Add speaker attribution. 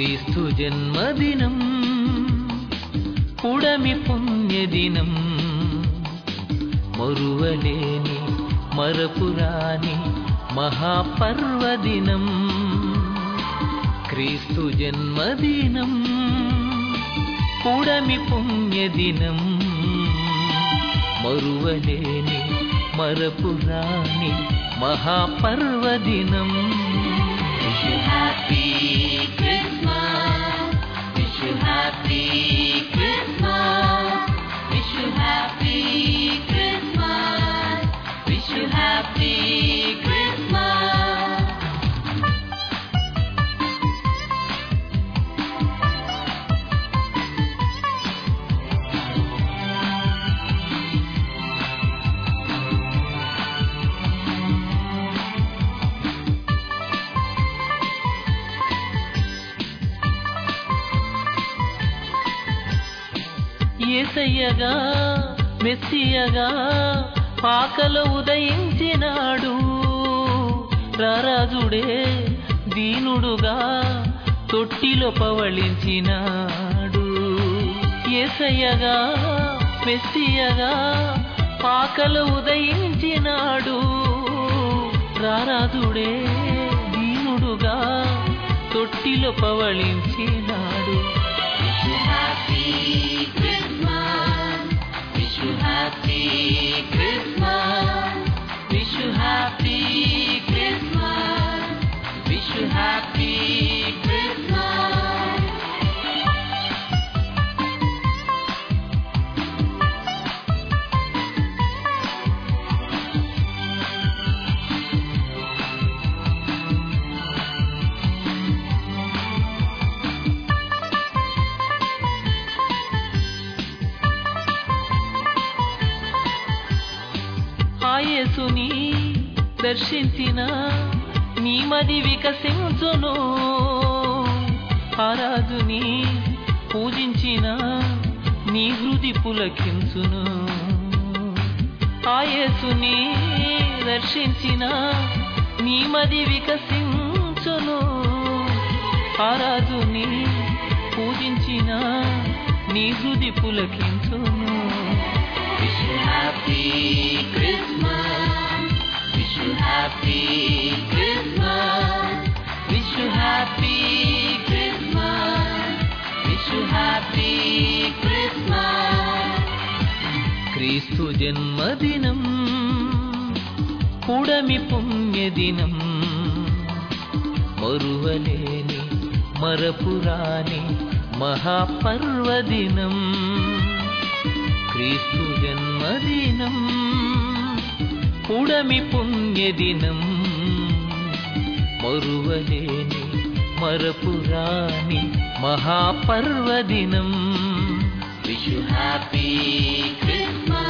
Speaker 1: క్రీస్తు జన్మదినం పుడమి పుణ్యదినం మరువలేని మరపురాని మహాపర్వదినం క్రీస్తు జన్మదినం పుడమి పుణ్యదినం మరువలేని మరపురాని మహాపర్వదినం Wish you happy Christmas. Wish you happy Christmas. Wish you happy Christmas. Wish you happy Christmas. ఏసయ్యగా మెస్సియగా పాకలో ఉదయించినాడు రారాజుడే దీనుడుగా తొట్టిలో పవళించినాడు ఏసయ్యగా మెస్సియగా పాకలో ఉదయించినాడు రారాజుడే దీనుడుగా తొట్టిలో పవళించినాడు Wish you happy Christmas. Wish you happy Christmas. Wish you happy Christmas. Wish you happy Christmas. యేసుని దర్శించిన నీ మది వికసించును ఆరాధుని పూజించిన నీ హృది పులకించును ఆ యేసుని దర్శించిన నీ మది వికసించును ఆరాధుని పూజించిన నీ హృది పులకించును Wish you happy Christmas. Wish you happy Christmas. Wish you happy Christmas. Wish you happy Christmas. క్రీస్తు జన్మదినం పుడమి పుణ్యదినం మరువలేని మరపురాని మహాపర్వదినం క్రీస్తు జన్మదినం పుడమి పుణ్యదినం మరువలేని మరపురాని మహాపర్వదినం విషు హ్యాపీ క్రిస్మస్